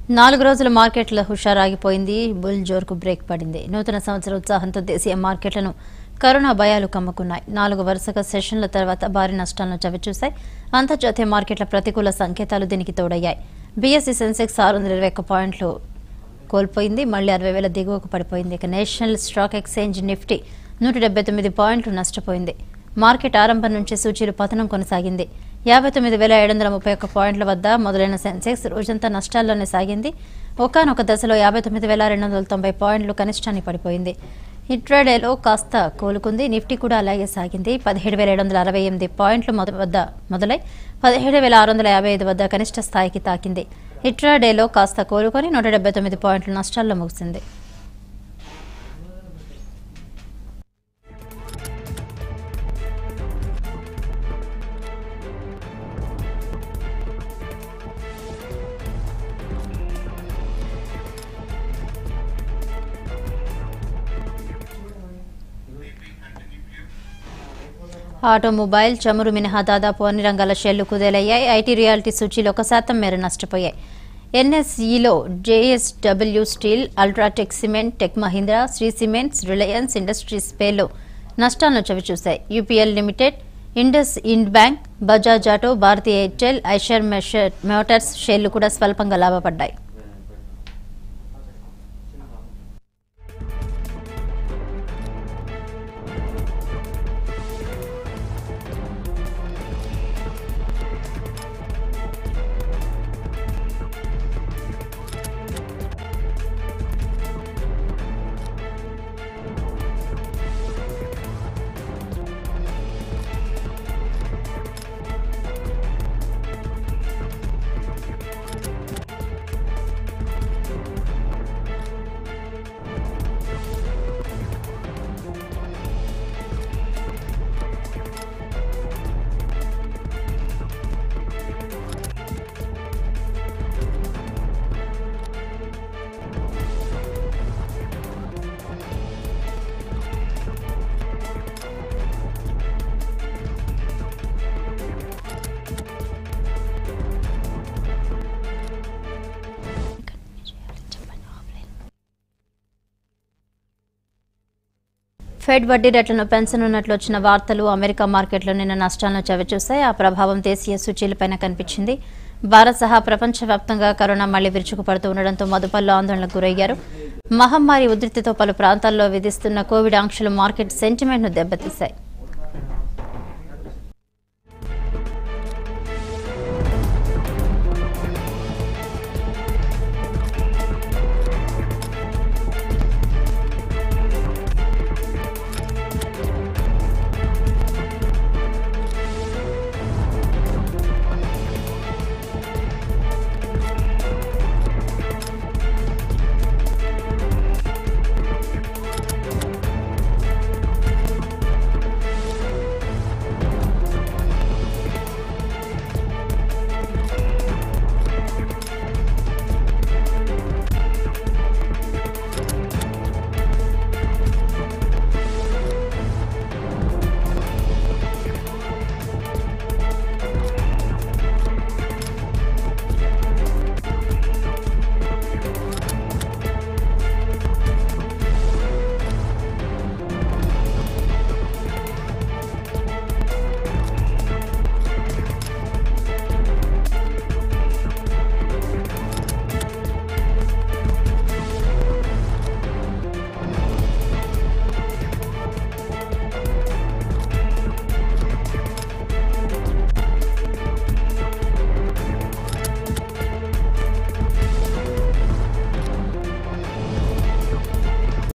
నాలుగు రోజుల మార్కెట్ల హుషారాగిపోయింది బుల్ జోర్కు బ్రేక్ పడింది నూతన సంవత్సర ఉత్సాహంతో దేశీయ మార్కెట్లను కరోనా భయాలు కమ్ముకున్నాయి నాలుగు వరుసగా సెషన్ల తర్వాత భారీ నష్టాలను చవిచూశాయి అంతర్జాతీయ మార్కెట్ల ప్రతికూల సంకేతాలు దీనికి తోడయ్యాయి బీఎస్సీ సెన్సెక్స్ ఆరు వందల ఇరవై ఒక్క పాయింట్లు కోల్పోయింది మళ్లీ అరవై వేల దిగువకు పడిపోయింది ఇక నేషనల్ స్టాక్ ఎక్స్చేంజ్ నిఫ్టీ నూట డెబ్బై తొమ్మిది పాయింట్లు నష్టపోయింది మార్కెట్ ఆరంభం నుంచి సూచీలు పతనం కొనసాగింది యాభై తొమ్మిది వేల ఏడు వందల ముప్పై ఒక్క పాయింట్ల వద్ద మొదలైన సెన్సెక్స్ రోజంతా నష్టాల్లోనే సాగింది ఒకనొక దశలో యాభై తొమ్మిది వేల రెండు వందల తొంభై పాయింట్లు కనిష్టానికి పడిపోయింది ఇంట్రాడేలో కాస్త కోలుకుంది నిఫ్టీ కూడా అలాగే సాగింది పదిహేడు వేల ఏడు వందల అరవై ఎనిమిది పాయింట్లు మొద- వద్ద మొదలై పదిహేడు వేల ఆరు వందల యాభై ఐదు వద్ద కనిష్ట స్థాయికి తాకింది ఇంట్రాడేలో కాస్త కోలుకొని నూట డెబ్బై తొమ్మిది పాయింట్లు నష్టాల్లో ముగిసింది ఆటోమొబైల్ చమురు మినహా దాదాపు అన్ని రంగాల షేర్లు కుదేలయ్యాయి ఐటీ రియాలిటీ సూచీలు ఒక శాతం మేర నష్టపోయాయి ఎన్ఎస్ఈలో JSW steel UltraTech cement tech Mahindra Shree cements Reliance industries పేలో నష్టాలను చవిచూశాయి UPL limited IndusInd bank Bajaj auto Bharti Airtel Eicher మెషర్ మోటార్స్ షేర్లు కూడా స్వల్పంగా లాభపడ్డాయి ఫెడ్ వడ్డీ రేట్లను పెంచనున్నట్లు వచ్చిన వార్తలు అమెరికా మార్కెట్లో నిన్న నష్టాలను చవిచూశాయి ఆ ప్రభావం దేశీయ సూచీలపైన కనిపించింది భారత్ సహా ప్రపంచవ్యాప్తంగా కరోనా మళ్లీ విరుచుకుపడుతూ ఉండడంతో మదుపల్లో ఆందోళనకు గురయ్యారు మహమ్మారి ఉధృతితో పలు ప్రాంతాల్లో విధిస్తున్న కోవిడ్ ఆంక్షలు మార్కెట్ సెంటిమెంట్ను దెబ్బతీశాయి